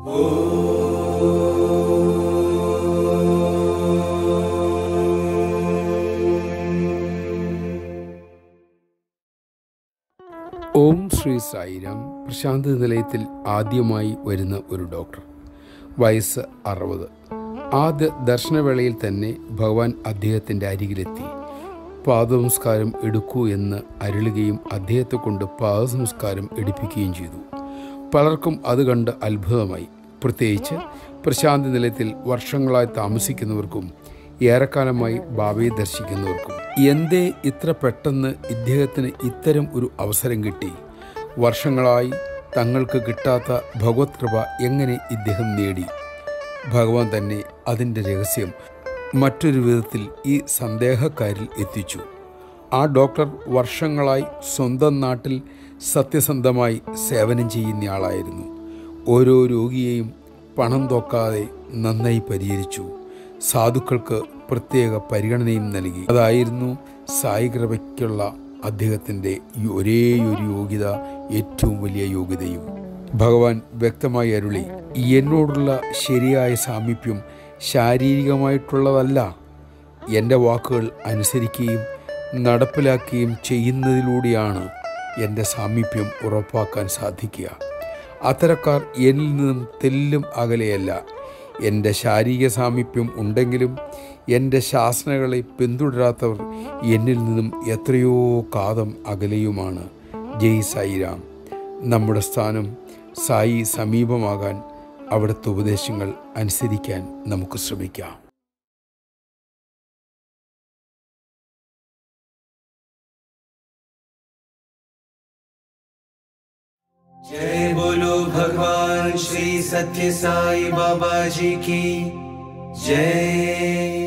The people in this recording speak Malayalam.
ഓം ശ്രീ സായിരാം പ്രശാന്ത് നിലയത്തിൽ ആദ്യമായി വരുന്ന ഒരു ഡോക്ടർ വയസ്സ് അറുപത് ആദ്യ ദർശനവേളയിൽ തന്നെ ഭഗവാൻ അദ്ദേഹത്തിൻ്റെ അരികിലെത്തി പാദനമസ്കാരം എടുക്കൂ എന്ന് അരുളുകയും അദ്ദേഹത്തെ കൊണ്ട് പാദനമസ്കാരം എടുപ്പിക്കുകയും ചെയ്തു പലർക്കും അത് കണ്ട് അത്ഭുതമായി പ്രത്യേകിച്ച് പ്രശാന്തി നിലയത്തിൽ വർഷങ്ങളായി താമസിക്കുന്നവർക്കും ഏറെക്കാലമായി ബാബയെ ദർശിക്കുന്നവർക്കും എന്തേ ഇത്ര പെട്ടെന്ന് ഇദ്ദേഹത്തിന് ഇത്തരം ഒരു അവസരം കിട്ടി വർഷങ്ങളായി തങ്ങൾക്ക് കിട്ടാത്ത ഭഗവത് കൃപ എങ്ങനെ ഇദ്ദേഹം നേടി ഭഗവാൻ തന്നെ അതിൻ്റെ രഹസ്യം മറ്റൊരു വിധത്തിൽ ഈ സന്ദേഹക്കാരിൽ എത്തിച്ചു ആ ഡോക്ടർ വർഷങ്ങളായി സ്വന്തം നാട്ടിൽ സത്യസന്ധമായി സേവനം ചെയ്യുന്നയാളായിരുന്നു ഓരോ രോഗിയെയും പണം തോക്കാതെ നന്നായി പരിചരിച്ചു സാധുക്കൾക്ക് പ്രത്യേക പരിഗണനയും നൽകി അതായിരുന്നു സായി കൃപയ്ക്കുള്ള അദ്ദേഹത്തിൻ്റെ ഈ ഒരേയൊരു യോഗ്യത ഏറ്റവും വലിയ യോഗ്യതയും ഭഗവാൻ വ്യക്തമായി അരുളി എന്നോടുള്ള ശരിയായ സാമീപ്യം ശാരീരികമായിട്ടുള്ളതല്ല എൻ്റെ വാക്കുകൾ അനുസരിക്കുകയും നടപ്പിലാക്കുകയും ചെയ്യുന്നതിലൂടെയാണ് എൻ്റെ സാമീപ്യം ഉറപ്പാക്കാൻ സാധിക്കുക അത്തരക്കാർ എന്നിൽ നിന്നും തെല്ലും അകലെയല്ല എൻ്റെ ശാരീരിക സാമീപ്യം ഉണ്ടെങ്കിലും എൻ്റെ ശാസനകളെ പിന്തുടരാത്തവർ എന്നിൽ നിന്നും എത്രയോ കാതം അകലെയുമാണ് ജയ് സായിരാം നമ്മുടെ സ്ഥാനം സായി സമീപമാകാൻ അവിടുത്തെ ഉപദേശങ്ങൾ അനുസരിക്കാൻ നമുക്ക് ശ്രമിക്കാം जय बोलो भगवान श्री सत्य साई बाबा जी की जय